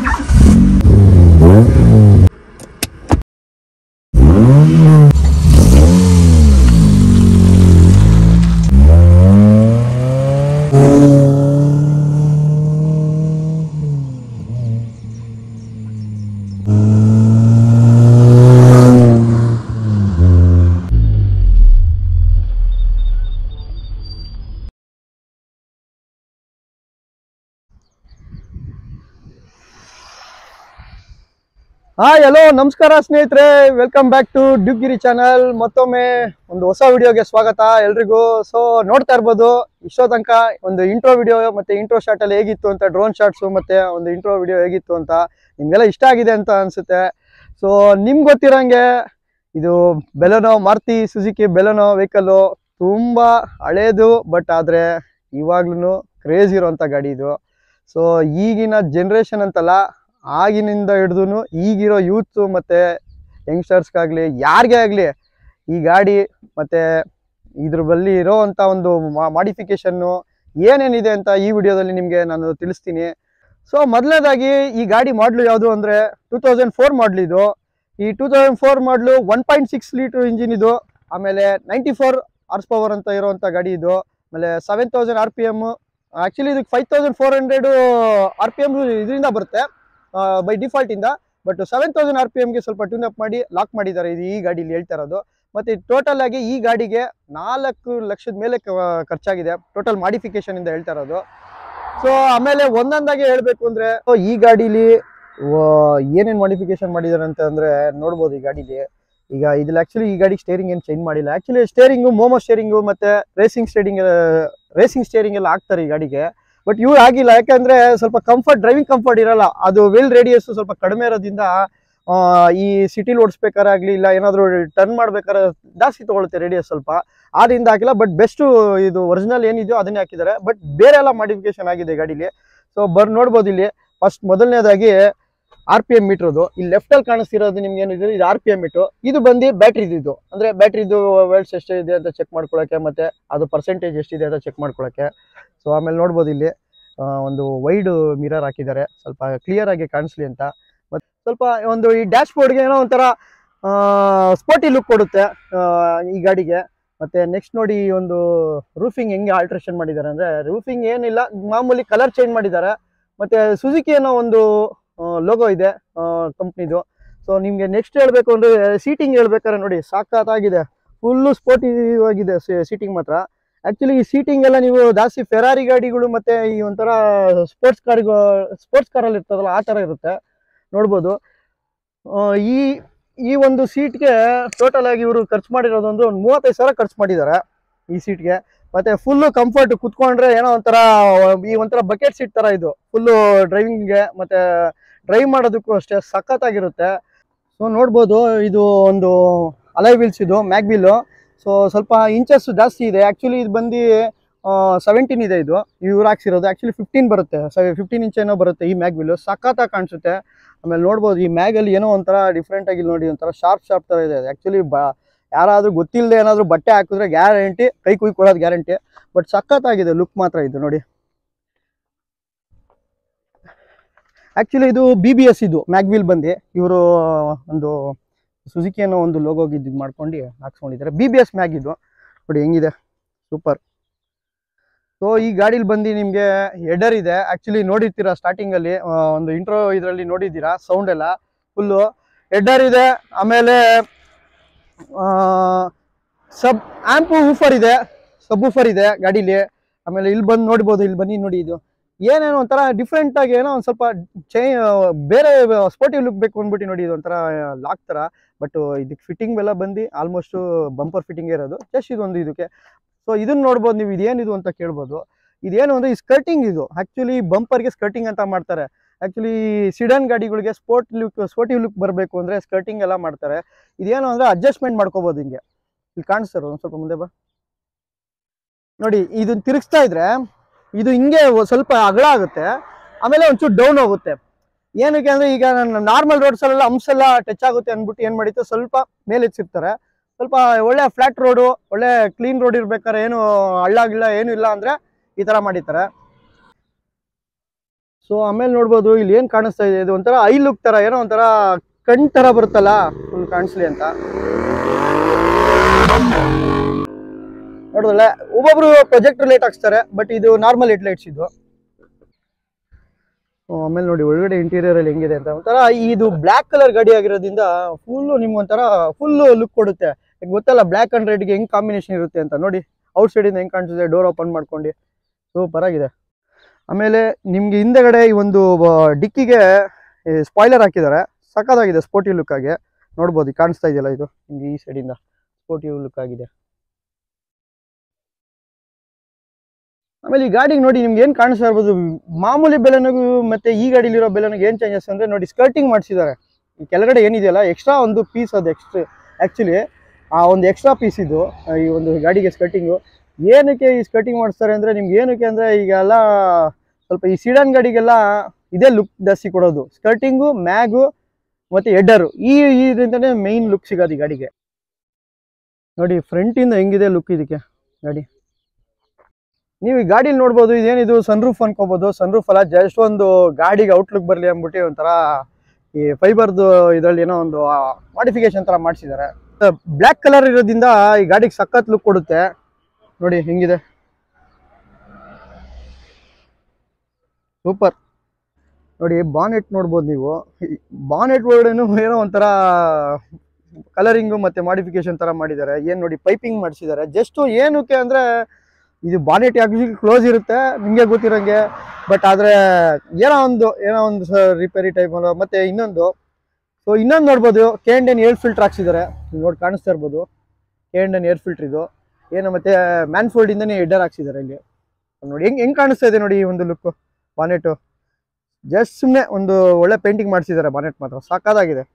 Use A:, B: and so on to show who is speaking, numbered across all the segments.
A: hi hello ನಮಸ್ಕಾರ ಸ್ನೇಹಿತರೆ welcome back to ಡ್ಯೂಗಿರಿ ಚಾನಲ್ ಮತ್ತೊಮ್ಮೆ ಒಂದು ಹೊಸ ವಿಡಿಯೋಗೆ ಸ್ವಾಗತ ಎಲ್ರಿಗೂ ಸೊ ನೋಡ್ತಾ ಇರ್ಬೋದು ಇಷ್ಟೋ ತನಕ ಒಂದು ಇಂಟ್ರೋ ವಿಡಿಯೋ ಮತ್ತೆ ಇಂಟ್ರೋ ಶಾಟ್ ಅಲ್ಲಿ ಹೇಗಿತ್ತು ಅಂತ ಡ್ರೋನ್ ಶಾಟ್ಸು ಮತ್ತೆ ಒಂದು ಇಂಟ್ರೋ ವಿಡಿಯೋ ಹೇಗಿತ್ತು ಅಂತ ನಿಮ್ಗೆಲ್ಲ ಇಷ್ಟ ಆಗಿದೆ ಅಂತ ಅನ್ಸುತ್ತೆ ಸೊ ನಿಮ್ಗೆ ಗೊತ್ತಿರಂಗೆ ಇದು Baleno Maruti Suzuki Baleno vehicle ತುಂಬಾ ಹಳೇದು ಬಟ್ ಆದ್ರೆ ಇವಾಗ್ಲೂ ಕ್ರೇಜ್ ಇರೋಂಥ ಗಾಡಿ ಇದು ಸೊ ಈಗಿನ ಜನ್ರೇಷನ್ ಅಂತಲ್ಲ ಆಗಿನಿಂದ ಹಿಡ್ದು ಈಗಿರೋ ಯೂತ್ ಮತ್ತು ಯಂಗ್ಸ್ಟರ್ಸ್ಗಾಗಲಿ ಯಾರಿಗೇ ಆಗಲಿ ಈ ಗಾಡಿ ಮತ್ತು ಇದ್ರ ಬಳಿ ಇರೋವಂಥ ಒಂದು ಮಾಡಿಫಿಕೇಷನ್ನು ಏನೇನಿದೆ ಅಂತ ಈ ವಿಡಿಯೋದಲ್ಲಿ ನಿಮಗೆ ನಾನು ತಿಳಿಸ್ತೀನಿ ಸೊ ಮೊದಲನೇದಾಗಿ ಈ ಗಾಡಿ ಮಾಡಲು ಯಾವುದು ಅಂದರೆ ಟೂ ತೌಸಂಡ್ ಫೋರ್ ಮಾಡಲ್ ಇದು ಈ two thousand four model one point six litre engine ಇದು ಆಮೇಲೆ ನೈಂಟಿ ಫೋರ್ ಹಾರ್ಸ್ ಪವರ್ ಅಂತ ಇರೋವಂಥ ಗಾಡಿ ಇದು ಆಮೇಲೆ seven thousand R P M actually ಇದಕ್ಕೆ five thousand four hundred R P M ಇದರಿಂದ ಬರುತ್ತೆ ಬೈ ಡಿಫಾಲ್ಟ್ ಇಂದ but seven thousand R P ಎಮ್ಗೆ ಸ್ವಲ್ಪ ಟ್ಯೂನ್ ಅಪ್ ಮಾಡಿ ಲಾಕ್ ಮಾಡಿದ್ದಾರೆ ಇದು ಈ ಗಾಡಿಲಿ ಹೇಳ್ತಾ ಇರೋದು ಮತ್ತೆ ಟೋಟಲ್ ಆಗಿ ಈ ಗಾಡಿಗೆ ನಾಲ್ಕು ಲಕ್ಷದ ಮೇಲೆ ಕ- ಖರ್ಚಾಗಿದೆ ಟೋಟಲ್ ಮಾಡಿಫಿಕೇಶನ್ ಇಂದ ಹೇಳ್ತಾ ಇರೋದು ಸೊ ಆಮೇಲೆ ಒಂದೊಂದಾಗಿ ಹೇಳ್ಬೇಕು ಅಂದ್ರೆ so ಈ ಗಾಡಿಲಿ ಏನೇನ್ ಮಾಡಿಫಿಕೇಶನ್ ಮಾಡಿದ್ದಾರೆ ಅಂತ ಅಂದ್ರೆ ನೋಡ್ಬೋದು ಈ ಗಾಡಿಲಿ ಈಗ ಇದ್ರಲ್ಲಿ ಆಕ್ಚುಲಿ ಈ ಗಾಡಿ ಸ್ಟೇರಿಂಗ್ ಏನು ಚೇಂಜ್ ಮಾಡಿಲ್ಲ ಆಕ್ಚುಲಿ ಸ್ಟೇರಿಂಗು ಮೋಮೋ ಸ್ಟೇರಿಂಗು ಮತ್ತೆ ರೇಸಿಂಗ್ ಸ್ಟೇರಿಂಗ್ ರೇಸಿಂಗ್ ಸ್ಟೇರಿಂಗ್ ಎಲ್ಲ ಹಾಕ್ತಾರೆ ಈ ಗಾಡಿಗೆ ಬಟ್ ಇವ್ರು ಆಗಿಲ್ಲ ಯಾಕಂದ್ರೆ ಸ್ವಲ್ಪ ಕಂಫರ್ಟ್ ಡ್ರೈವಿಂಗ್ ಕಂಫರ್ಟ್ ಇರಲ್ಲ ಅದು ವೆಲ್ ರೇಡಿಯಸ್ ಸ್ವಲ್ಪ ಕಡಿಮೆ ಇರೋದ್ರಿಂದ ಆ, ಈ ಸಿಟಿಲಿ ಓಡಿಸ್ಬೇಕಾರಾಗ್ಲಿ ಇಲ್ಲ ಏನಾದ್ರು ಟರ್ನ್ ಮಾಡ್ಬೇಕಾದ್ರೆ ಜಾಸ್ತಿ ತಗೊಳುತ್ತೆ ರೇಡಿಯಸ್ ಸ್ವಲ್ಪ ಆದ್ರಿಂದ ಹಾಕಿಲ್ಲ ಬಟ್ ಬೆಸ್ಟ್ ಇದು ಒರಿಜಿನಲ್ ಏನಿದೆಯೋ ಅದನ್ನೇ ಹಾಕಿದ್ದಾರೆ ಬಟ್ ಬೇರೆ ಎಲ್ಲ ಮಾಡಿಫಿಕೇಶನ್ ಆಗಿದೆ ಗಾಡಿಲಿ ಸೊ ಬರ್ ನೋಡ್ಬೋದು ಇಲ್ಲಿ ಫಸ್ಟ್ ಮೊದಲನೇದಾಗಿ ಆರ್ ಪಿ ಎಂ ಮೀಟ್ರದು ಇಲ್ಲಿ ಲೆಫ್ಟ್ ಅಲ್ಲಿ ಕಾಣಿಸ್ತಿರೋದು ನಿಮ್ಗೆ ಏನಿದೆ ಇದು ಆರ್ ಪಿ ಎಂ ಮೀಟರ್ ಇದು ಬಂದು ಬ್ಯಾಟ್ರಿದು ಇದು ಅಂದ್ರೆ ಬ್ಯಾಟ್ರಿದು ವೆಲ್ಸ್ ಎಷ್ಟಿದೆ ಅಂತ ಚೆಕ್ ಮಾಡ್ಕೊಳಕ್ಕೆ ಮತ್ತೆ ಅದು ಪರ್ಸೆಂಟೇಜ್ ಎಷ್ಟಿದೆ ಅಂತ ಚೆಕ್ ಮಾಡ್ಕೊಳಕ್ಕೆ ಸೊ ಆಮೇಲೆ ನೋಡ್ಬೋದು ಇಲ್ಲಿ ಆ, ಒಂದು ವೈಡ್ ಮಿರರ್ ಹಾಕಿದ್ದಾರೆ ಸ್ವಲ್ಪ ಕ್ಲಿಯರ್ ಆಗಿ ಕಾಣಿಸ್ಲಿ ಅಂತ ಮತ್ತೆ ಸ್ವಲ್ಪ ಒಂದು ಈ ಡ್ಯಾಶ್ ಬೋರ್ಡ್ಗೆ ಏನೋ ಒಂಥರ ಸ್ಪೋರ್ಟಿ ಲುಕ್ ಕೊಡುತ್ತೆ ಆ, ಈ ಗಾಡಿಗೆ ಮತ್ತೆ ನೆಕ್ಸ್ಟ್ ನೋಡಿ ಈ ಒಂದು ರೂಫಿಂಗ್ ಹೆಂಗೆ ಆಲ್ಟ್ರೇಷನ್ ಮಾಡಿದ್ದಾರೆ ಅಂದ್ರೆ ರೂಫಿಂಗ್ ಏನಿಲ್ಲ ಮಾಮೂಲಿ ಕಲರ್ ಚೇಂಜ್ ಮಾಡಿದ್ದಾರೆ ಮತ್ತೆ ಸುಜುಕಿ ಅನ್ನೋ ಒಂದು ಲೋಗೋ ಇದೆ ಕಂಪ್ನಿದು ಸೊ ನಿಮಗೆ ನೆಕ್ಸ್ಟ್ ಹೇಳ್ಬೇಕು ಅಂದ್ರೆ ಸೀಟಿಂಗ್ ಹೇಳ್ಬೇಕಾದ್ರೆ ನೋಡಿ ಸಾಕಾಗಿದೆ ಫುಲ್ಲು ಸ್ಪೋರ್ಟಿವ್ ಆಗಿದೆ ಸೀಟಿಂಗ್ ಮಾತ್ರ ಆಕ್ಚುಲಿ ಈ ಸೀಟಿಂಗ್ ಎಲ್ಲ ನೀವು ಜಾಸ್ತಿ ಫೆರಾರಿ ಗಾಡಿಗಳು ಮತ್ತೆ ಈ ಒಂಥರ ಸ್ಪೋರ್ಟ್ಸ್ ಕಾರ್ ಸ್ಪೋರ್ಟ್ಸ್ ಕಾರಲ್ಲಿ ಇರ್ತದಲ್ಲ ಆ ಥರ ಇರುತ್ತೆ ನೋಡ್ಬೋದು ಆ, ಈ ಈ ಒಂದು ಸೀಟ್ಗೆ ಟೋಟಲ್ ಆಗಿ ಇವರು ಖರ್ಚು ಮಾಡಿರೋದು ಒಂದು ಒಂದು ಮೂವತ್ತೈದು ಸಾವಿರ ಖರ್ಚು ಮಾಡಿದ್ದಾರೆ ಈ ಸೀಟ್ಗೆ ಮತ್ತೆ ಫುಲ್ಲು ಕಂಫರ್ಟ್ ಕುತ್ಕೊಂಡ್ರೆ ಏನೋ ಒಂಥರ ಈ ಒಂಥರ ಬಕೆಟ್ ಸೀಟ್ ತರ ಇದು ಫುಲ್ಲು ಡ್ರೈವಿಂಗ್ಗೆ ಮತ್ತೆ ಡ್ರೈವ್ ಮಾಡೋದಕ್ಕೂ ಅಷ್ಟೇ ಸಖತ್ತಾಗಿರುತ್ತೆ ಸೊ ನೋಡ್ಬೋದು ಇದು ಒಂದು ಅಲೈ ವೀಲ್ಸ್ ಇದು ಮ್ಯಾಗ್ ವೀಲು ಸೊ ಸ್ವಲ್ಪ ಇಂಚಸ್ ಜಾಸ್ತಿ ಇದೆ ಆ್ಯಕ್ಚುಲಿ ಇದು ಬಂದು ಸೆವೆಂಟೀನ್ ಇದೆ ಇದು ಇವ್ರು ಹಾಕ್ಸಿರೋದು ಆ್ಯಕ್ಚುಲಿ ಫಿಫ್ಟೀನ್ ಬರುತ್ತೆ ಫಿಫ್ಟೀನ್ ಇಂಚ್ ಏನೋ ಬರುತ್ತೆ ಈ ಮ್ಯಾಗ್ ವೀಲು ಸಖತ್ತಾಗಿ ಕಾಣಿಸುತ್ತೆ ಆಮೇಲೆ ನೋಡ್ಬೋದು ಈ ಮ್ಯಾಗಲ್ಲಿ ಏನೋ ಒಂಥರ ಡಿಫ್ರೆಂಟ್ ಆಗಿ ನೋಡಿ ಒಂಥರ ಶಾರ್ಪ್ ಶಾರ್ಪ್ ಥರ ಇದೆ ಆ್ಯಕ್ಚುಲಿ ಬ ಯಾರಾದರೂ ಗೊತ್ತಿಲ್ಲದೆ ಏನಾದರೂ ಬಟ್ಟೆ ಹಾಕಿದ್ರೆ ಗ್ಯಾರಂಟಿ ಕೈ ಕುಯ್ ಕೊಡೋದು ಗ್ಯಾರಂಟಿ ಬಟ್ ಸಖತ್ತಾಗಿದೆ ಲುಕ್ ಮಾತ್ರ ಇದು ನೋಡಿ ಆ್ಯಕ್ಚುಲಿ ಇದು ಬಿ ಬಿ ಎಸ್ ಇದು ಮ್ಯಾಗ್ವಿಲ್ ಬಂದು ಇವರು ಒಂದು ಸುಜುಕಿ ಅನ್ನೋ ಒಂದು ಲೋಗೋಗೆ ಇದು ಮಾಡ್ಕೊಂಡು ಹಾಕ್ಸ್ಕೊಂಡಿದ್ದಾರೆ ಬಿ ಬಿ ಎಸ್ ಮ್ಯಾಗ್ ಇದು ನೋಡಿ ಹೆಂಗಿದೆ ಸೂಪರ್ ಸೊ ಈ ಗಾಡೀಲಿ ಬಂದು ನಿಮಗೆ ಹೆಡರ್ ಇದೆ ಆ್ಯಕ್ಚುಲಿ ನೋಡಿರ್ತೀರಾ ಸ್ಟಾರ್ಟಿಂಗಲ್ಲಿ ಒಂದು ಇಂಟ್ರೋ ಇದರಲ್ಲಿ ನೋಡಿದ್ದೀರಾ ಸೌಂಡ್ ಎಲ್ಲ ಫುಲ್ಲು ಹೆಡರ್ ಇದೆ ಆಮೇಲೆ ಸಬ್ ಆಂಪು ಊಫರ್ ಇದೆ ಸಬ್ ಊಫರ್ ಇದೆ ಗಾಡೀಲಿ ಆಮೇಲೆ ಇಲ್ಲಿ ಬಂದು ನೋಡ್ಬೋದು ಇಲ್ಲಿ ಬನ್ನಿ ನೋಡಿ ಇದು ಏನೇನೋ ಒಂಥರ ಡಿಫ್ರೆಂಟ್ ಆಗಿ ಏನೋ ಒಂದು ಸ್ವಲ್ಪ ಚೇ ಬೇರೆ ಸ್ಪೋರ್ಟಿವ್ ಲುಕ್ ಬೇಕು ಅಂದ್ಬಿಟ್ಟು ನೋಡಿ ಇದು ಒಂಥರ ಲಾಕ್ ಥರ ಬಟ್ ಇದಕ್ಕೆ ಫಿಟ್ಟಿಂಗ್ ಎಲ್ಲ ಬಂದು ಆಲ್ಮೋಸ್ಟ್ ಬಂಪರ್ ಫಿಟ್ಟಿಂಗ್ ಇರೋದು ಜಸ್ಟ್ ಇದೊಂದು ಇದಕ್ಕೆ ಸೊ ಇದನ್ನ ನೋಡ್ಬೋದು ನೀವು ಇದೇನಿದು ಅಂತ ಕೇಳ್ಬೋದು ಇದೇನು ಅಂದ್ರೆ ಈ ಸ್ಕರ್ಟಿಂಗ್ ಇದು ಆಕ್ಚುಲಿ ಬಂಪರ್ಗೆ ಸ್ಕರ್ಟಿಂಗ್ ಅಂತ ಮಾಡ್ತಾರೆ ಆಕ್ಚುಲಿ ಸಿಡನ್ ಗಾಡಿಗಳಿಗೆ ಸ್ಪೋರ್ಟ್ ಲುಕ್ ಸ್ಪೋರ್ಟಿವ್ ಲುಕ್ ಬರಬೇಕು ಅಂದ್ರೆ ಸ್ಕರ್ಟಿಂಗ್ ಎಲ್ಲ ಮಾಡ್ತಾರೆ ಇದೇನು ಅಂದ್ರೆ ಅಡ್ಜಸ್ಟ್ಮೆಂಟ್ ಮಾಡ್ಕೋಬಹುದು ಹಿಂಗೆ ಇಲ್ಲಿ ಕಾಣಿಸ್ತಾರ ಒಂದು ಸ್ವಲ್ಪ ಮುಂದೆ ಬಾ ನೋಡಿ ಇದನ್ನ ತಿರುಗಿಸ್ತಾ ಇದ್ರೆ ಇದು ಹಿಂಗೆ ಒ- ಸ್ವಲ್ಪ ಅಗಲ ಆಗುತ್ತೆ ಆಮೇಲೆ ಒಂಚೂರು ಡೌನ್ ಹೋಗುತ್ತೆ ಏನಕ್ಕೆ ಅಂದ್ರೆ ಈಗ ನನ್ನ ನಾರ್ಮಲ್ ರೋಡ್ಸ್ ಅಲ್ಲೆಲ್ಲ ಹಂಪ್ಸ್ ಎಲ್ಲ ಟಚ್ ಆಗುತ್ತೆ ಅಂದ್ಬಿಟ್ಟು ಏನ್ ಮಾಡಿತ್ತು ಸ್ವಲ್ಪ ಮೇಲೆ ಎತ್ತಿರ್ತಾರೆ ಸ್ವಲ್ಪ ಒಳ್ಳೆ ಫ್ಲಾಟ್ ರೋಡು ಒಳ್ಳೆ ಕ್ಲೀನ್ ರೋಡ್ ಇರ್ಬೇಕಾದ್ರೆ ಏನು ಹಳ್ಳ ಗಿಳ್ಳ ಏನು ಇಲ್ಲ ಅಂದ್ರೆ ಈ ತರ ಮಾಡಿರ್ತಾರೆ ಸೊ ಆಮೇಲೆ ನೋಡ್ಬೋದು ಇಲ್ಲಿ ಏನು ಕಾಣಿಸ್ತಾ ಇದೆ ಇದು ಒಂಥರ ಐ ಲುಕ್ ತರ ಏನೋ ಒಂಥರ ಕಣ್ ತರ ಬರುತ್ತಲ್ಲ ಫುಲ್ ಕಾಣಿಸ್ಲಿ ಅಂತ ನೋಡಿದ್ರಲ್ಲ ಒಬ್ಬೊಬ್ರು ಪ್ರೊಜೆಕ್ಟರ್ ಲೈಟ್ ಹಾಕ್ಸ್ತಾರೆ ಬಟ್ ಇದು ನಾರ್ಮಲ್ ಹೆಡ್ ಲೈಟ್ಸ್ ಇದು ಸೊ ಆಮೇಲೆ ನೋಡಿ ಒಳಗಡೆ ಇಂಟೀರಿಯರ್ ಅಲ್ಲಿ ಹೆಂಗಿದೆ ಅಂತ ಒಂಥರ ಇದು ಬ್ಲ್ಯಾಕ್ ಕಲರ್ ಗಾಡಿ ಆಗಿರೋದ್ರಿಂದ ಫುಲ್ ನಿಮ್ಗೆ ಒಂಥರ ಫುಲ್ ಲುಕ್ ಕೊಡುತ್ತೆ ಈಗ ಗೊತ್ತಲ್ಲ ಬ್ಲ್ಯಾಕ್ ಅಂಡ್ ರೆಡ್ಗೆ ಹೆಂಗ್ ಕಾಂಬಿನೇಷನ್ ಇರುತ್ತೆ ಅಂತ ನೋಡಿ ಔಟ್ ಸೈಡಿಂದ ಹೆಂಗ್ ಕಾಣಿಸುತ್ತೆ ಡೋರ್ ಓಪನ್ ಮಾಡ್ಕೊಂಡು ಸೂಪರ್ ಆಗಿದೆ ಆಮೇಲೆ ನಿಮ್ಗೆ ಹಿಂದೆಗಡೆ ಈ ಒಂದು ಡಿಕ್ಕಿಗೆ ಸ್ಪಾಯ್ಲರ್ ಹಾಕಿದ್ದಾರೆ ಸಕ್ಕದಾಗಿದೆ ಸ್ಪೋರ್ಟಿವ್ ಲುಕ್ ಆಗಿ ನೋಡ್ಬೋದು ಈಗ ಕಾಣಿಸ್ತಾ ಇದೆಯಲ್ಲ ಇದು ನಿಮ್ಗೆ ಈ ಸೈಡಿಂದ ಸ್ಪೋರ್ಟಿವ್ ಲುಕ್ ಆಗಿದೆ ಆಮೇಲೆ ಈ ಗಾಡಿಗೆ ನೋಡಿ ನಿಮ್ಗೆ ಏನು ಕಾಣಿಸ್ತಾ ಇರ್ಬೋದು ಮಾಮೂಲಿ ಬೆಲೆನಿಗೂ ಮತ್ತೆ ಈ ಗಾಡಿಲಿರೋ ಬೆಲೆನಿಗೆ ಏನು ಚೇಂಜಸ್ ಅಂದ್ರೆ ನೋಡಿ ಸ್ಕರ್ಟಿಂಗ್ ಮಾಡಿಸಿದ್ದಾರೆ ಈ ಕೆಳಗಡೆ ಏನಿದೆಯಲ್ಲ ಎಕ್ಸ್ಟ್ರಾ ಒಂದು ಪೀಸ್ ಅದು ಎಕ್ಸ್ಟ್ರಾ ಆ್ಯಕ್ಚುಲಿ ಆ ಒಂದು ಎಕ್ಸ್ಟ್ರಾ ಪೀಸ್ ಇದು ಆ, ಈ ಒಂದು ಗಾಡಿಗೆ ಸ್ಕರ್ಟಿಂಗು ಏನಕ್ಕೆ ಈ ಸ್ಕರ್ಟಿಂಗ್ ಮಾಡಿಸ್ತಾರೆ ಅಂದರೆ ನಿಮ್ಗೆ ಏನಕ್ಕೆ ಅಂದರೆ ಈಗೆಲ್ಲ ಸ್ವಲ್ಪ ಈ ಸಿಡನ್ ಗಾಡಿಗೆಲ್ಲ ಇದೇ ಲುಕ್ ಜಾಸ್ತಿ ಕೊಡೋದು ಸ್ಕರ್ಟಿಂಗು ಮ್ಯಾಗು ಮತ್ತು ಎಡ್ಡರು ಈ ಇದರಿಂದನೇ ಮೈನ್ ಲುಕ್ ಸಿಗೋದು ಈ ಗಾಡಿಗೆ ನೋಡಿ ಫ್ರಂಟಿಂದ ಹೆಂಗಿದೆ ಲುಕ್ ಇದಕ್ಕೆ ಗಾಡಿ ನೀವು ಈ ಗಾಡಿಲಿ ನೋಡ್ಬೋದು ಇದೇನಿದು ಸನ್ರೂಫ್ ಅನ್ಕೋಬೋದು ಸನ್ರೂಫ್ ಅಲ್ಲ ಜಸ್ಟ್ ಒಂದು ಗಾಡಿಗೆ ಔಟ್ಲುಕ್ ಬರಲಿ ಅಂದ್ಬಿಟ್ಟು ಒಂಥರ ಈ ಫೈಬರ್ದು ಇದರಲ್ಲಿ ಏನೋ ಒಂದು ಮಾಡಿಫಿಕೇಶನ್ ಥರ ಮಾಡಿಸಿದ್ದಾರೆ ಬ್ಲ್ಯಾಕ್ ಕಲರ್ ಇರೋದ್ರಿಂದ ಈ ಗಾಡಿಗೆ ಸಖತ್ ಲುಕ್ ಕೊಡುತ್ತೆ ನೋಡಿ ಹೆಂಗಿದೆ ಸೂಪರ್ ನೋಡಿ ಬಾನೆಟ್ ನೋಡ್ಬೋದು ನೀವು ಬಾನೆಟ್ ಒಳಗಡೆನೂ ಏನೋ ಒಂಥರ ಕಲರಿಂಗು ಮತ್ತೆ ಮಾಡಿಫಿಕೇಶನ್ ತರ ಮಾಡಿದ್ದಾರೆ ಏನ್ ನೋಡಿ ಪೈಪಿಂಗ್ ಮಾಡಿಸಿದ್ದಾರೆ ಜಸ್ಟ್ ಏನಕ್ಕೆ ಅಂದ್ರೆ ಇದು ಬಾನೆಟ್ ಯಾಕೆ ಕ್ಲೋಸ್ ಇರುತ್ತೆ ನಿಮಗೆ ಗೊತ್ತಿರೋಂಗೆ ಬಟ್ ಆದ್ರೆ ಏನೋ ಒಂದು ಏನೋ ಒಂದು ರಿಪೇರಿ ಟೈಪ್ ಮತ್ತೆ ಇನ್ನೊಂದು ಸೊ ಇನ್ನೊಂದು ನೋಡ್ಬೋದು K and N air filter ಹಾಕ್ಸಿದ್ದಾರೆ ನೋಡಿ ಕಾಣಿಸ್ತಾ ಇರ್ಬೋದು K and N air filter ಇದು ಏನು ಮತ್ತೆ ಮ್ಯಾನ್ಫೋಲ್ಡ್ ಇಂದನೇ ಹೆಡ್ಡರ್ ಹಾಕ್ಸಿದ್ದಾರೆ ಇಲ್ಲಿ ನೋಡಿ ಹೆಂಗ್ ಹೆಂಗ್ ಕಾಣಿಸ್ತಾ ಇದೆ ನೋಡಿ ಈ ಒಂದು ಲುಕ್ ಬಾನೆಟು ಜಸ್ಟ್ ಸುಮ್ಮನೆ ಒಂದು ಒಳ್ಳೆ ಪೇಂಟಿಂಗ್ ಮಾಡಿಸಿದ್ದಾರೆ ಬಾನೆಟ್ ಮಾತ್ರ ಸಾಕಾಗಿದೆ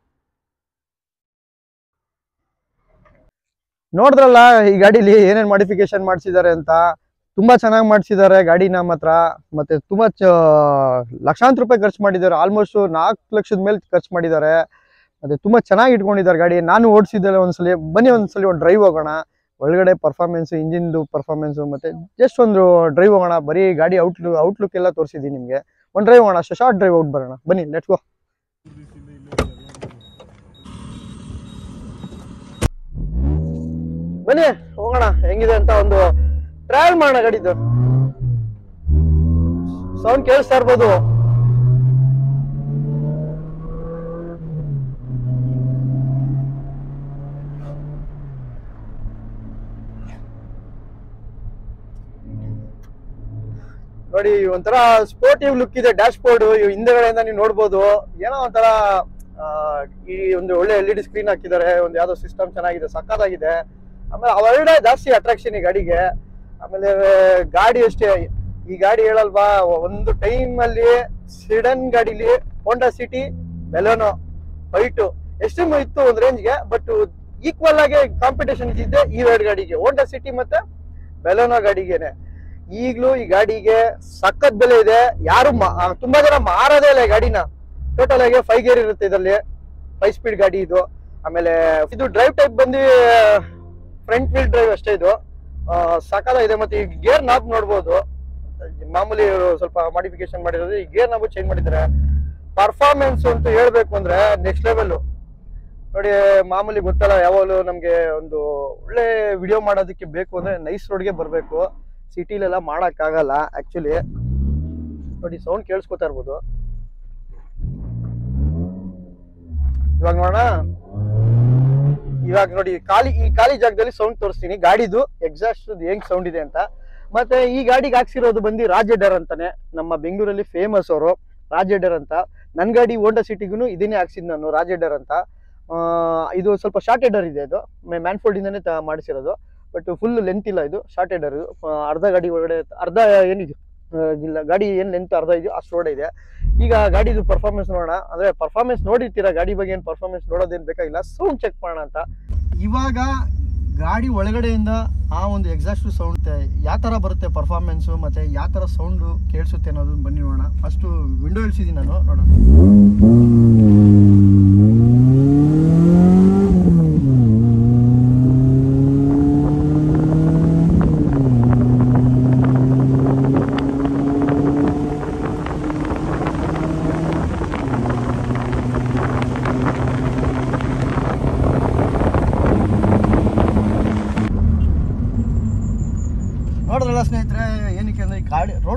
A: ನೋಡಿದ್ರಲ್ಲ ಈ ಗಾಡಿಲಿ ಏನೇನ್ ಮಾಡಿಫಿಕೇಶನ್ ಮಾಡಿಸಿದ್ದಾರೆ ಅಂತ ತುಂಬಾ ಚೆನ್ನಾಗಿ ಮಾಡಿಸಿದ್ದಾರೆ ಗಾಡಿನ ಮಾತ್ರ ಮತ್ತೆ ತುಂಬಾ ಚ ಲಕ್ಷಾಂತರ ರೂಪಾಯಿ ಖರ್ಚು ಮಾಡಿದ್ದಾರೆ ಆಲ್ಮೋಸ್ಟ್ ನಾಲ್ಕು ಲಕ್ಷದ ಮೇಲೆ ಖರ್ಚು ಮಾಡಿದ್ದಾರೆ ಮತ್ತೆ ತುಂಬಾ ಚೆನ್ನಾಗಿ ಇಟ್ಕೊಂಡಿದ್ದಾರೆ ಗಾಡಿ ನಾನು ಓಡಿಸಿದ್ದೆಲ್ಲ ಒಂದ್ಸಲಿ ಬನ್ನಿ ಒಂದ್ಸಲಿ ಒಂದು ಡ್ರೈವ್ ಹೋಗೋಣ ಒಳಗಡೆ ಪರ್ಫಾರ್ಮೆನ್ಸ್ ಇಂಜಿನ್ದು ಪರ್ಫಾರ್ಮೆನ್ಸ್ ಮತ್ತೆ ಜಸ್ಟ್ ಒಂದು ಡ್ರೈವ್ ಹೋಗೋಣ ಬರೀ ಗಾಡಿ ಔಟ್ಲು ಔಟ್ಲುಕ್ ಎಲ್ಲ ತೋರಿಸಿದ್ದೀನಿ ನಿಮಗೆ ಒಂದು ಡ್ರೈವ್ ಹೋಗೋಣ ಅಷ್ಟೇ ಶಾರ್ಟ್ ಡ್ರೈವ್ ಔಟ್ ಬರೋಣ ಬನ್ನಿ ಲೆಟ್ಸ್ ಗೋ ಬನ್ನಿ ಹೋಗೋಣ ಹೆಂಗಿದೆ ಅಂತ ಒಂದು ಟ್ರಯಲ್ ಮಾಡೋಣ ಗಾಡಿದು ಸೌಂಡ್ ಕೇಳಿಸ್ತಾ ಇರ್ಬೋದು ನೋಡಿ ಒಂಥರ ಸ್ಪೋರ್ಟಿವ್ ಲುಕ್ ಇದೆ ಡ್ಯಾಶ್ ಬೋರ್ಡ್ ಹಿಂದೆಗಡೆಯಿಂದ ನೀವು ನೋಡ್ಬೋದು ಏನೋ ಒಂಥರ ಆ, ಈ ಒಂದು ಒಳ್ಳೆ ಎಲ್ ಇ ಡಿ ಸ್ಕ್ರೀನ್ ಹಾಕಿದ್ದಾರೆ ಒಂದು ಯಾವ್ದೋ ಸಿಸ್ಟಮ್ ಚೆನ್ನಾಗಿದೆ ಸಕ್ಕತ್ತಾಗಿದೆ ಆಮೇಲೆ ಅವೆರಡೇ ಜಾಸ್ತಿ ಅಟ್ರಾಕ್ಷನ್ ಈ ಗಾಡಿಗೆ ಆಮೇಲೆ ಗಾಡಿ ಅಷ್ಟೇ ಈ ಗಾಡಿ ಹೇಳಲ್ವಾ ಒಂದು ಟೈಮ್ ಅಲ್ಲಿ ಸಿಡನ್ ಗಾಡಿಲಿ ಹೋಂಡಾ ಸಿಟಿ ಬೆಲೋನೋ ವೈಟು ಎಷ್ಟು ಇತ್ತು ಒಂದು ರೇಂಜ್ಗೆ ಬಟ್ ಈಕ್ವಲ್ ಆಗಿ ಕಾಂಪಿಟೇಷನ್ ಇದ್ದಿದ್ದೆ ಈ ಎರಡು ಗಾಡಿಗೆ ಹೋಂಡಾ ಸಿಟಿ ಮತ್ತೆ ಬೆಲೋನೋ ಗಾಡಿಗೆನೆ ಈಗಲೂ ಈ ಗಾಡಿಗೆ ಸಖತ್ ಬೆಲೆ ಇದೆ ಯಾರು ಮಾ- ಆ, ತುಂಬಾ ಜನ ಮಾರೋದೇ ಇಲ್ಲ ಈ ಗಾಡಿನ ಟೋಟಲ್ ಆಗಿ ಫೈವ್ ಗೇರ್ ಇರುತ್ತೆ ಇದರಲ್ಲಿ ಫೈವ್ ಸ್ಪೀಡ್ ಗಾಡಿ ಇದು ಆಮೇಲೆ ಇದು ಡ್ರೈವ್ ಟೈಪ್ ಬಂದು ಫ್ರಂಟ್ ವೀಲ್ ಡ್ರೈವ್ ಅಷ್ಟೇ ಇದು ಇದೆ ಮತ್ತೆ ಈ ಗೇರ್ ನಾಬ್ ನೋಡ್ಬೋದು ಮಾಮೂಲಿ ಸ್ವಲ್ಪ ಮಾಡಿಫಿಕೇಶನ್ ಮಾಡಿರೋದು ಈ ಗೇರ್ ನಾಬ್ ಚೇಂಜ್ ಮಾಡಿದ್ದಾರೆ ಪರ್ಫಾರ್ಮೆನ್ಸ್ ಅಂತ ಹೇಳ್ಬೇಕು ಅಂದ್ರೆ ನೆಕ್ಸ್ಟ್ ಲೆವೆಲ್ ನೋಡಿ ಮಾಮೂಲಿ ಗೊತ್ತಲ್ಲ ಯಾವಾಗಲೂ ನಮ್ಗೆ ಒಂದು ಒಳ್ಳೆ ವಿಡಿಯೋ ಮಾಡೋದಕ್ಕೆ ಬೇಕು ಅಂದ್ರೆ ನೈಸ್ ರೋಡ್ಗೆ ಬರಬೇಕು ಸಿಟಿಲೆಲ್ಲ ಆಗಲ್ಲ ಆಕ್ಚುಲಿ ನೋಡಿ ಸೌಂಡ್ ಕೇಳಿಸ್ಕೊತಾ ಇರ್ಬೋದು ಇವಾಗ ನೋಡೋಣ ಇವಾಗ ನೋಡಿ ಖಾಲಿ ಈ ಖಾಲಿ ಜಾಗದಲ್ಲಿ ಸೌಂಡ್ ತೋರಿಸ್ತೀನಿ ಗಾಡಿದು ಎಕ್ಸಾಸ್ಟ್ ಹೆಂಗ್ ಸೌಂಡ್ ಇದೆ ಅಂತ ಮತ್ತೆ ಈ ಗಾಡಿಗೆ ಹಾಕ್ಸಿರೋದು ಬಂದು ರಾಜೆಡರ್ ಅಂತಾನೆ ನಮ್ಮ ಬೆಂಗಳೂರಲ್ಲಿ ಫೇಮಸ್ ಅವರು ರಾಜೆಡರ್ ಅಂತ ನನ್ನ ಗಾಡಿ ಹೋಂಡಾ ಸಿಟಿಗೂ ಇದನ್ನೇ ಹಾಕ್ಸಿದ್ ನಾನು ರಾಜೆಡರ್ ಅಂತ ಆ, ಇದು ಸ್ವಲ್ಪ ಶಾರ್ಟ್ ಹೆಡರ್ ಇದೆ ಇದು ಮ್ಯಾನ್ಫೋಲ್ಡ್ ಇಂದಾನೆ ತ- ಮಾಡಿಸಿರೋದು ಬಟ್ ಫುಲ್ ಲೆಂತ್ ಇಲ್ಲ ಇದು ಶಾರ್ಟ್ ಹೆಡರ್ ಇದು ಆ, ಅರ್ಧ ಗಾಡಿ ಒಳಗಡೆ ಅರ್ಧ ಏನಿದು ಆ, ಇಲ್ಲ ಗಾಡಿ ಏನ್ ಲೆಂತ್ ಅರ್ಧ ಇದೆಯೋ ಅಷ್ಟು ರೋಡ್ ಇದೆ ಈಗ ಗಾಡಿದು ಪರ್ಫಾರ್ಮೆನ್ಸ್ ನೋಡೋಣ ಅಂದ್ರೆ ಪರ್ಫಾರ್ಮೆನ್ಸ್ ನೋಡಿರ್ತೀರಾ ಗಾಡಿ ಬಗ್ಗೆ ಏನು ಪರ್ಫಾರ್ಮೆನ್ಸ್ ನೋಡೋದೇನು ಬೇಕಾಗಿಲ್ಲ ಸೌಂಡ್ ಚೆಕ್ ಮಾಡೋಣ ಅಂತ ಇವಾಗ ಗಾಡಿ ಒಳಗಡೆಯಿಂದ ಆ ಒಂದು ಎಕ್ಸಾಸ್ಟ್ ಸೌಂಡ್ ಯಾವ ಥರ ಬರುತ್ತೆ ಪರ್ಫಾರ್ಮೆನ್ಸು ಮತ್ತೆ ಯಾವ ಥರ ಸೌಂಡು ಕೇಳಿಸುತ್ತೆ ಅನ್ನೋದನ್ನ ಬನ್ನಿ ನೋಡೋಣ ಫಸ್ಟು ವಿಂಡೋ ಇಳಿಸಿದ್ದೀನಿ ನಾನು ನೋಡೋಣ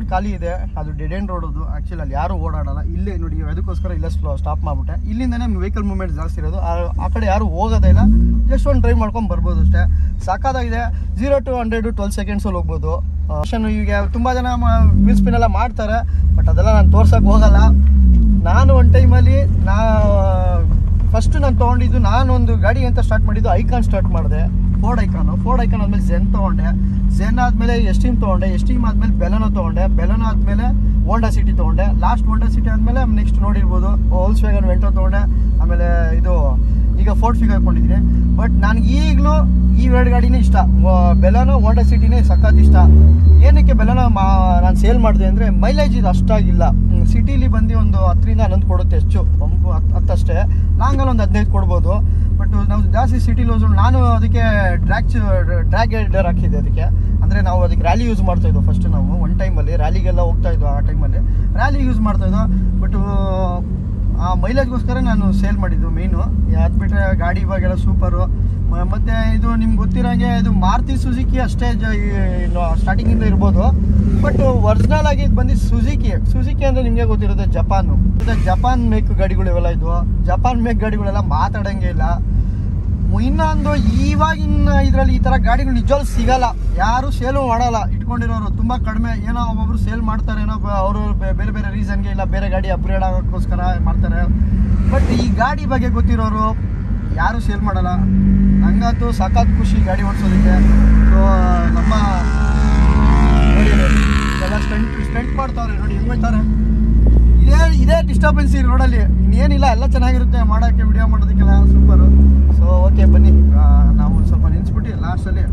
A: ರೋಡ್ ಖಾಲಿ ಇದೆ ಅದು ಡೆಡ್ ಎಂಡ್ ರೋಡ್ ಅದು ಆ್ಯಕ್ಚುಲಿ ಅಲ್ಲಿ ಯಾರು ಓಡಾಡಲ್ಲ ಇಲ್ಲೇ ನೋಡಿ ಅದಕ್ಕೋಸ್ಕರ ಇಲ್ಲೇ ಸ್ಟಾಪ್ ಮಾಡ್ಬಿಟ್ಟೆ ಇಲ್ಲಿಂದನೇ ವೆಹಿಕಲ್ ಮೂವ್ಮೆಂಟ್ ಜಾಸ್ತಿ ಇರೋದು ಆ- ಆ ಕಡೆ ಯಾರು ಹೋಗೋದೇ ಇಲ್ಲ ಜಸ್ಟ್ ಒಂದು ಡ್ರೈವ್ ಮಾಡ್ಕೊಂಡು ಬರ್ಬೋದು ಅಷ್ಟೇ ಸಾಕಾಗಿದೆ ಜೀರೋ ಟು ಹಂಡ್ರೆಡ್ ಟ್ವೆಲ್ ಸೆಕೆಂಡ್ಸಲ್ಲಿ ಹೋಗ್ಬೋದು ಆಪ್ಷನ್ ಈಗ ತುಂಬ ಜನ ವೀಲ್ ಸ್ಪಿನ್ ಎಲ್ಲ ಮಾಡ್ತಾರೆ ಬಟ್ ಅದೆಲ್ಲ ನಾನು ತೋರ್ಸಕ್ಕೆ ಹೋಗಲ್ಲ ನಾನು ಒಂದು ಟೈಮಲ್ಲಿ ನಾ ಫಸ್ಟ್ ನಾನು ತೊಗೊಂಡಿದ್ದು ನಾನೊಂದು ಗಾಡಿ ಅಂತ ಸ್ಟಾರ್ಟ್ ಮಾಡಿದ್ದು ಐಕಾನ್ ಸ್ಟಾರ್ಟ್ ಮಾಡಿದೆ ಫೋರ್ಡ್ ಐಕಾನು ಫೋರ್ಡ್ ಐಕಾನ್ ಆದಮೇಲೆ ಜೆನ್ ತೊಗೊಂಡೆ ಜೆನ್ ಆದಮೇಲೆ ಎಸ್ಟೀಮ್ ತೊಗೊಂಡೆ ಎಸ್ಟೀಮ್ ಆದಮೇಲೆ ಬೆಲನೋ ತೊಗೊಂಡೆ ಬೆಲನೋ ಆದಮೇಲೆ ಹೋಂಡಾ ಸಿಟಿ ತೊಗೊಂಡೆ ಲಾಸ್ಟ್ ಹೋಂಡಾ ಸಿಟಿ ಆದಮೇಲೆ ನೆಕ್ಸ್ಟ್ ನೋಡಿರ್ಬೋದು ಹೋಲ್ಸ್ ವ್ಯಾಗನ್ ವೆಂಟೋ ತೊಗೊಂಡೆ ಆಮೇಲೆ ಇದು ಈಗ ಫೋರ್ಟ್ ಫಿಗ್ ಹಾಕೊಂಡಿದ್ದೀನಿ ಬಟ್ ನನಗೆ ಈಗಲೂ ಈ ಎರಡು ಗಾಡಿನೇ ಇಷ್ಟ ಬೆಲನೋ ಹೋಂಡಾ ಸಿಟಿನೇ ಸಖತ್ ಇಷ್ಟ ಏನಕ್ಕೆ ಬೆಲನೋ ಮಾ ನಾನು ಸೇಲ್ ಮಾಡಿದೆ ಅಂದರೆ ಮೈಲೇಜ್ ಇದು ಅಷ್ಟಾಗಿಲ್ಲ ಸಿಟಿಲಿ ಬಂದು ಒಂದು ಹತ್ತರಿಂದ ಹನ್ನೊಂದು ಕೊಡುತ್ತೆ ಹೆಚ್ಚು ಒಂದು ಹತ್ತು ಹತ್ತಷ್ಟೇ ಲಾಂಗಲ್ಲಿ ಒಂದು ಹದಿನೈದು ಕೊಡ್ಬೋದು ಬಟ್ ನಾವು ಜಾಸ್ತಿ ಸಿಟಿಲಿ ಹೋದ್ರು ನಾನು ಅದಕ್ಕೆ ಡ್ರ್ಯಾಕ್ ಡ್ರ್ಯಾಗ್ ರೈಡರ್ ಹಾಕಿದ್ದೆ ಅದಕ್ಕೆ ಅಂದರೆ ನಾವು ಅದಕ್ಕೆ ರ್ಯಾಲಿ ಯೂಸ್ ಮಾಡ್ತಾ ಇದ್ವು ಫಸ್ಟ್ ನಾವು ಒನ್ ಟೈಮಲ್ಲಿ ರ್ಯಾಲಿಗೆಲ್ಲ ಹೋಗ್ತಾ ಇದ್ವು ಆ ಟೈಮಲ್ಲಿ ರ್ಯಾಲಿ ಯೂಸ್ ಮಾಡ್ತಾ ಇದ್ವು ಬಟ್ ಆ ಮೈಲೇಜ್ಗೋಸ್ಕರ ನಾನು ಸೇಲ್ ಮಾಡಿದ್ದು ಮೇಯ್ನು ಅದು ಬಿಟ್ಟರೆ ಗಾಡಿ ಇವಾಗೆಲ್ಲ ಸೂಪರು ಮತ್ತು ಇದು ನಿಮ್ಗೆ ಗೊತ್ತಿರೋಂಗೆ ಇದು ಮಾರುತಿ ಸುಜುಕಿ ಅಷ್ಟೇ ಜ ಇನ್ನು ಸ್ಟಾರ್ಟಿಂಗಿಂದ ಇರ್ಬೋದು ಬಟ್ ಒರಿಜಿನಲ್ ಆಗಿ ಇದು ಬಂದು ಸುಜುಕಿ ಸುಜುಕಿ ಅಂದರೆ ನಿಮಗೆ ಗೊತ್ತಿರುತ್ತೆ ಜಪಾನು ಮತ್ತು ಜಪಾನ್ ಮೇಕ್ ಗಾಡಿಗಳು ಇವೆಲ್ಲ ಇದ್ವು ಜಪಾನ್ ಮೇಕ್ ಗಾಡಿಗಳೆಲ್ಲ ಮಾತಾಡೋಂಗೆ ಇಲ್ಲ ಇನ್ನೊಂದು ಇವಾಗಿನ ಇದರಲ್ಲಿ ಈ ಥರ ಗಾಡಿಗಳು ನಿಜವಾಗ್ಲೂ ಸಿಗಲ್ಲ ಯಾರು ಸೇಲು ಮಾಡಲ್ಲ ಇಟ್ಕೊಂಡಿರೋರು ತುಂಬ ಕಡಿಮೆ ಏನೋ ಒಬ್ಬೊಬ್ರು ಸೇಲ್ ಮಾಡ್ತಾರೆ ಏನೋ ಅವರು ಬೇರೆ ಬೇರೆ ರೀಸನ್ಗೆ ಇಲ್ಲ ಬೇರೆ ಗಾಡಿ ಅಪ್ಗ್ರೇಡ್ ಆಗೋಕ್ಕೋಸ್ಕರ ಮಾಡ್ತಾರೆ ಬಟ್ ಈ ಗಾಡಿ ಬಗ್ಗೆ ಗೊತ್ತಿರೋರು ಯಾರು ಸೇಲ್ ಮಾಡಲ್ಲ ಹಂಗಂತೂ ಸಖತ್ ಖುಷಿ ಗಾಡಿ ಓಡಿಸೋದಕ್ಕೆ ಸೊ ನಮ್ಮ ನೋಡಿ ನೋಡಿ, ಎಲ್ಲ ಸ್ಟಂಟ್ ಸ್ಟಂಟ್ ಮಾಡ್ತಾವ್ರೆ ನೋಡಿ ಹೆಂಗ್ ಹೋಯ್ತಾರೆ ಇದೇ ಇದೇ ಡಿಸ್ಟರ್ಬೆನ್ಸ್ ಈ ರೋಡಲ್ಲಿ ಇನ್ನೇನಿಲ್ಲ ಎಲ್ಲ ಚೆನ್ನಾಗಿರುತ್ತೆ ಮಾಡೋಕ್ಕೆ ವಿಡಿಯೋ ಮಾಡೋದಕ್ಕೆಲ್ಲ ಸೂಪರು ಸೊ ಓಕೆ ಬನ್ನಿ ಆ, ನಾವು ಸ್ವಲ್ಪ ನಿಲ್ಸ್ಬಿಟ್ಟು ಲಾಸ್ಟಲ್ಲಿ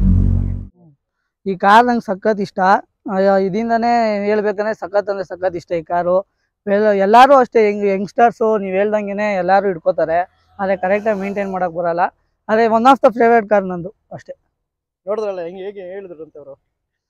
B: ಈ ಕಾರ್ ನಂಗೆ ಸಖತ್ ಇಷ್ಟ ಅಯ್ಯೋ, ಇದರಿಂದನೇ ಹೇಳ್ಬೇಕಂದ್ರೆ ಸಖತ್ ಅಂದ್ರೆ ಸಖತ್ ಇಷ್ಟ ಈ ಕಾರು ಎಲ್ಲರೂ ಅಷ್ಟೇ ಹೆಂಗ್ ಯಂಗ್ಸ್ಟರ್ಸು ನೀವು ಹೇಳ್ದಂಗೆನೆ ಎಲ್ಲರೂ ಹಿಡ್ಕೋತಾರೆ ಆದರೆ ಕರೆಕ್ಟಾಗಿ ಮೇಂಟೈನ್ ಮಾಡಕ್ ಬರಲ್ಲ ಅದೇ one of the favourite car ನಂದು ಅಷ್ಟೇ
A: ನೋಡಿದ್ರಲ್ಲ ಹೆಂಗೆ ಹೇಗೆ ಹೇಳಿದ್ರು ಅಂತ ಅವರು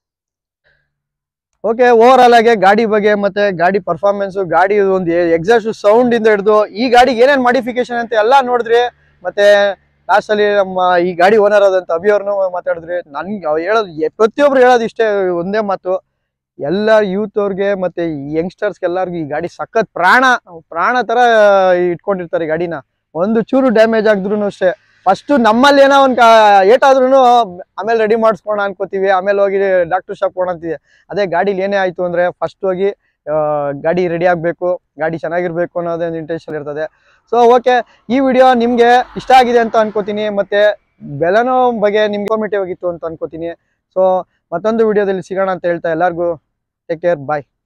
A: ಓಕೆ ಓವರ್ ಆಲ್ ಆಗಿ ಗಾಡಿ ಬಗ್ಗೆ ಮತ್ತೆ ಗಾಡಿ ಪರ್ಫಾರ್ಮೆನ್ಸ್ ಗಾಡಿ ಒಂದು ಎಕ್ಸಾಸ್ಟ್ ಸೌಂಡ್ ಇಂದ ಹಿಡಿದು ಈ ಗಾಡಿಗೆ ಏನೇನ್ ಮಾಡಿಫಿಕೇಶನ್ ಅಂತ ಎಲ್ಲ ನೋಡಿದ್ರಿ ಮತ್ತೆ ಲಾಸ್ಟ್ ಅಲ್ಲಿ ನಮ್ಮ ಈ ಗಾಡಿ ಓನರ್ ಆದಂತ ಅಭಿ ಅವ್ರನ್ನು ಮಾತಾಡಿದ್ರಿ ನನ್ಗೆ ಅವ್ರು ಹೇಳೋದು ಎ- ಪ್ರತಿಯೊಬ್ರು ಹೇಳೋದು ಇಷ್ಟೇ ಒಂದೇ ಮಾತು ಎಲ್ಲ ಯೂತ್ ಅವ್ರಿಗೆ ಮತ್ತೆ ಯಂಗ್ಸ್ಟರ್ಸ್ ಎಲ್ಲರಿಗೂ ಈ ಗಾಡಿ ಸಖತ್ ಪ್ರಾಣ ಪ್ರಾಣ ತರ ಇಟ್ಕೊಂಡಿರ್ತಾರೆ ಈ ಗಾಡಿನ ಒಂದು ಚೂರು ಡ್ಯಾಮೇಜ್ ಆಗಿದ್ರು ಅಷ್ಟೇ ಫಸ್ಟ್ ನಮ್ಮಲ್ಲಿ ಏನೋ ಒಂದು ಏಟಾದ್ರೂ ಆಮೇಲೆ ರೆಡಿ ಮಾಡಿಸ್ಕೋಣ ಅನ್ಕೋತೀವಿ ಆಮೇಲೆ ಹೋಗಿ ಡಾಕ್ಟರ್ ಶಾಪ್ ಕೊಡಂತೀವಿ ಅದೇ ಗಾಡಿಲಿ ಏನೇ ಆಯ್ತು ಅಂದ್ರೆ ಫಸ್ಟ್ ಹೋಗಿ ಆ, ಗಾಡಿ ರೆಡಿ ಆಗಬೇಕು ಗಾಡಿ ಚೆನ್ನಾಗಿರ್ಬೇಕು ಅನ್ನೋದೇ ಒಂದು ಇಂಟೆನ್ಷನ್ ಇರ್ತದೆ ಸೊ ಓಕೆ ಈ ವಿಡಿಯೋ ನಿಮಗೆ ಇಷ್ಟ ಆಗಿದೆ ಅಂತ ಅನ್ಕೋತೀನಿ ಮತ್ತೆ ಬೆಲನೋ ಬಗ್ಗೆ ನಿಮ್ಗೆ ಇನ್ಫಾರ್ಮೇಟಿವ್ ಆಗಿತ್ತು ಅಂತ ಅನ್ಕೋತೀನಿ ಸೊ ಮತ್ತೊಂದು ವಿಡಿಯೋದಲ್ಲಿ ಸಿಗೋಣ ಅಂತ ಹೇಳ್ತಾ ಎಲ್ಲರಿಗೂ ಟೇಕ್ ಕೇರ್ ಬಾಯ್